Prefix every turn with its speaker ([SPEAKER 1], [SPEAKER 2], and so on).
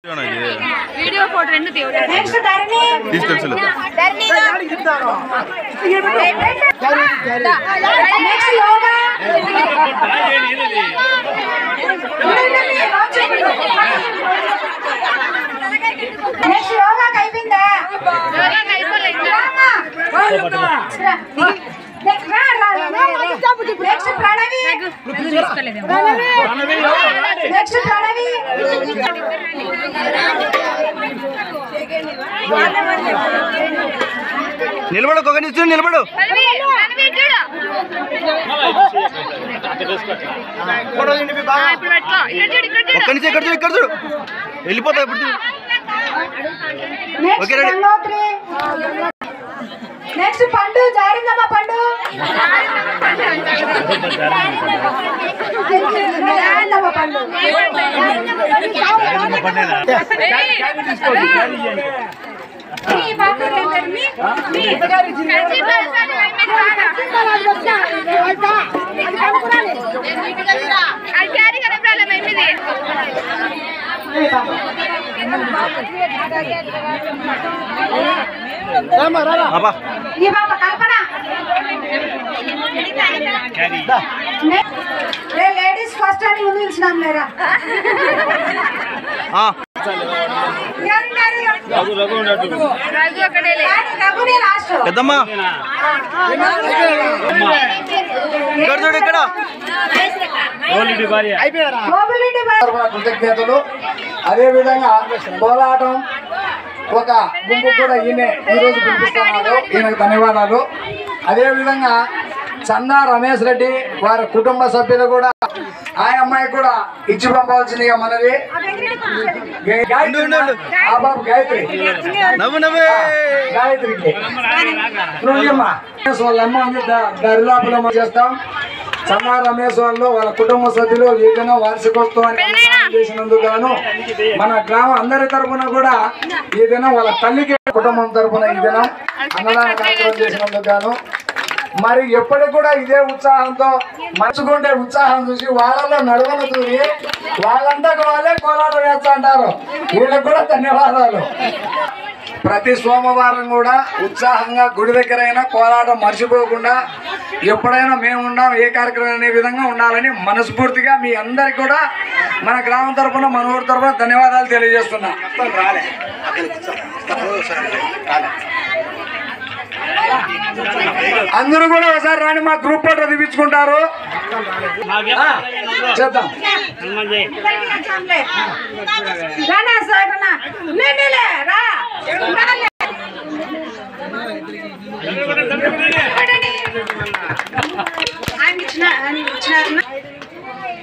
[SPEAKER 1] Video photo రెండు తీయలేదు
[SPEAKER 2] next ధరణి
[SPEAKER 3] తీసి తెలుసులే
[SPEAKER 2] నెక్స్ట్ యోగా నెక్స్ట్ యోగా అయిపోయిందా next next Pranavi next Pranavi
[SPEAKER 3] నిలబడు ఒక నిమిషం నిలబడు
[SPEAKER 1] ఇప్పుడు పెట్టుకో ఇక్కడ చూడు ఇక్కడ చూడు
[SPEAKER 3] ఒక్క నిమిషం ఇక్కడ చూడు ఇక్కడ చూడు వెళ్ళిపోతావు ఇప్పుడు చూడు
[SPEAKER 2] next
[SPEAKER 3] okay, ready.
[SPEAKER 2] Gangotri next పండు జారిందమ్మా పండు జారిందమ్మా పండు మీ బాబు ఏం పేరు? మీ? మీ?
[SPEAKER 1] అది క్యారీ కదా ప్రాబ్లం ఏమిది
[SPEAKER 2] మీ బాబు.
[SPEAKER 3] అబ్బా
[SPEAKER 2] ఈ బాబు కల్పన నెక్స్ట్ లే లేడీస్ ఫస్ట్ అని ముందు నిలిచినాం లేరా
[SPEAKER 3] ఆ,
[SPEAKER 1] రాజు అక్కడే లే
[SPEAKER 2] రఘునే లాస్ట్
[SPEAKER 3] పెద్దమ్మ ఇక్కడ చూడు ఇక్కడ
[SPEAKER 2] గోబులరెడ్డి బాబు
[SPEAKER 4] తరపున కృతజ్ఞతలు అదేవిధంగా కోలాటం ఒక గుంపు కూడా ఈయన ఈరోజు పిలిపిస్తున్నారు ఈయనకు ధన్యవాదాలు అదేవిధంగా చందా రమేష్ రెడ్డి వారి కుటుంబ సభ్యులు కూడా ఆ అమ్మాయి కూడా ఇచ్చి పంపవలసిందిగా మనది
[SPEAKER 3] ఉండు, ఉండు, ఉండు.
[SPEAKER 4] ఆ బాబు గాయత్రి
[SPEAKER 3] నవ్వు నవ్వే
[SPEAKER 4] గాయత్రికి నువ్వమ్మా వాళ్ళ అమ్మ ఉంది ద- దరిదాపులో చేస్తాం చన్నా రమేష్ వాళ్ళు వాళ్ళ కుటుంబ సభ్యులు ఏదైనా వార్షికోత్సవాన్ని అన్నదానం చేసినందుకు గాను మన గ్రామం అందరి తరపున కూడా ఏదైనా వాళ్ళ తల్లికి కుటుంబం తరపున ఏదైనా అన్నదాన కార్యక్రమం చేసినందుకు గాను మరి ఎప్పటికి కూడా ఇదే ఉత్సాహంతో మర్చుకుంటే ఉత్సాహం చూసి వాళ్ళలో నడవలు తూరి వాళ్ళంతా వాళ్ళే కోలాటం వేస్తా అంటారు వీళ్ళకి కూడా ధన్యవాదాలు ప్రతి సోమవారం కూడా ఉత్సాహంగా గుడి దగ్గర అయినా కోలాటం మర్చిపోకుండా ఎప్పుడైనా మేము ఉండాం ఏ కార్యక్రమం అనే విధంగా ఉండాలని మనస్ఫూర్తిగా మీ అందరికి కూడా మన గ్రామం తరపున మన ఊరి తరపున ధన్యవాదాలు తెలియజేస్తున్నా రాలే అందరూ కూడా ఒకసారి రాని మా గ్రూప్ ఫోటో తీపించుకుంటారు ఆ, చేద్దాం
[SPEAKER 2] రానా సాగనా లేలే రా రాలే. ఆయన ఇచ్చిన ఆయన ఇచ్చినారన్నా